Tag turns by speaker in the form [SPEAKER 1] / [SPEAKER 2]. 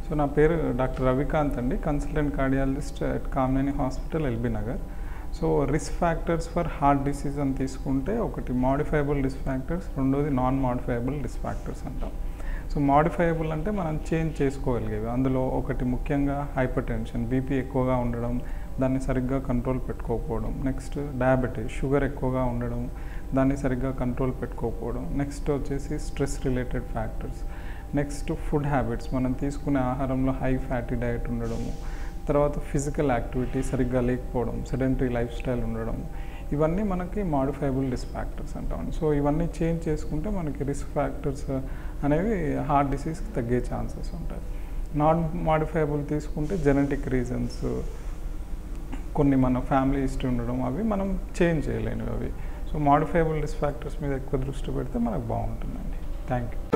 [SPEAKER 1] so నా పేరు doctor Ravikanth అండి consultant cardiologist at Kamineni hospital LB Nagar so risk factors for heart disease అని తీసుకుంటే ఒకటి మాడిఫైబుల్ రిస్క్ ఫ్యాక్టర్స్ రెండోది నాన్ మాడిఫైబుల్ రిస్క్ ఫ్యాక్టర్స్ అంటాం సో మాడిఫైబుల్ అంటే మనం చేంజ్ చేసుకోగలిగేవి అందులో ఒకటి ముఖ్యంగా హైపర్ టెన్షన్ బీపీ ఎక్కువగా ఉండడం దాన్ని సరిగ్గా కంట్రోల్ పెట్టుకోకపోవడం నెక్స్ట్ డయాబెటీస్ షుగర్ ఎక్కువగా ఉండడం దాన్ని సరిగ్గా కంట్రోల్ పెట్టుకోకపోవడం నెక్స్ట్ వచ్చేసి stress related factors next food habits మనం తీసుకునే ఆహారంలో హై ఫ్యాటీ డయట్ ఉండడము తర్వాత ఫిజికల్ యాక్టివిటీ సరిగ్గా లేకపోవడం సెడెంటరీ లైఫ్ స్టైల్ ఉండడం ఇవన్నీ మనకి మాడిఫైబుల్ రిస్క్ ఫ్యాక్టర్స్ అంటాం సో ఇవన్నీ చేంజ్ చేసుకుంటే మనకి రిస్క్ ఫ్యాక్టర్స్ అనేవి హార్ట్ డిసీజ్కి తగ్గే ఛాన్సెస్ ఉంటాయి నాన్ మాడిఫైబుల్ తీసుకుంటే జెనెటిక్ రీజన్స్ కొన్ని మన ఫ్యామిలీ హిస్టరీ ఉండడం అవి మనం చేంజ్ చేయలేనివి అవి సో మాడిఫైబుల్ రిస్క్ ఫ్యాక్టర్స్ మీద ఎక్కువ దృష్టి పెడితే మనకు బాగుంటుందండి థ్యాంక్ యూ